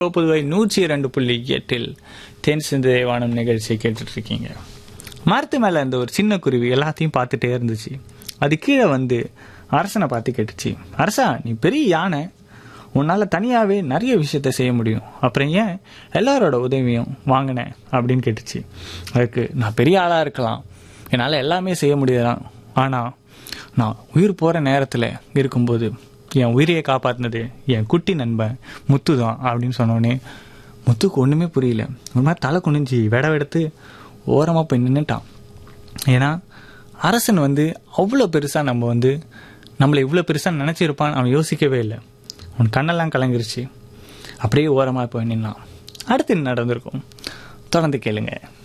புதுவை நூற்றி இரண்டு புள்ளி எட்டில் தென் சிந்தை வானம் நிகழ்ச்சியை கேட்டுட்டு இருக்கீங்க மரத்து மேலே இருந்த ஒரு சின்ன குருவி எல்லாத்தையும் பார்த்துட்டே இருந்துச்சு அது கீழே வந்து அரசனை பார்த்து கேட்டுச்சு அரசா நீ பெரிய யானை உன்னால் தனியாகவே நிறைய விஷயத்த செய்ய முடியும் அப்புறம் ஏன் எல்லாரோட உதவியும் வாங்கினேன் அப்படின்னு கேட்டுச்சு அதுக்கு நான் பெரிய ஆளாக இருக்கலாம் என்னால் எல்லாமே செய்ய முடியலாம் ஆனால் நான் உயிர் போகிற நேரத்தில் இருக்கும்போது என் உயிரையை காப்பாற்றினது என் குட்டி நண்பன் முத்து தான் அப்படின்னு சொன்னோடனே முத்துக்கு ஒன்றுமே புரியல ஒரு மாதிரி தலை குனிஞ்சி விட எடுத்து ஓரமாக போய் நின்றுட்டான் ஏன்னா அரசன் வந்து அவ்வளோ பெருசாக நம்ம வந்து நம்மளை இவ்வளோ பெருசாக நினச்சிருப்பான்னு அவன் யோசிக்கவே இல்லை அவன் கண்ணெல்லாம் கலங்கிருச்சு அப்படியே ஓரமாக போய் நின்னான் அடுத்து என்ன நடந்திருக்கும் தொடர்ந்து கேளுங்க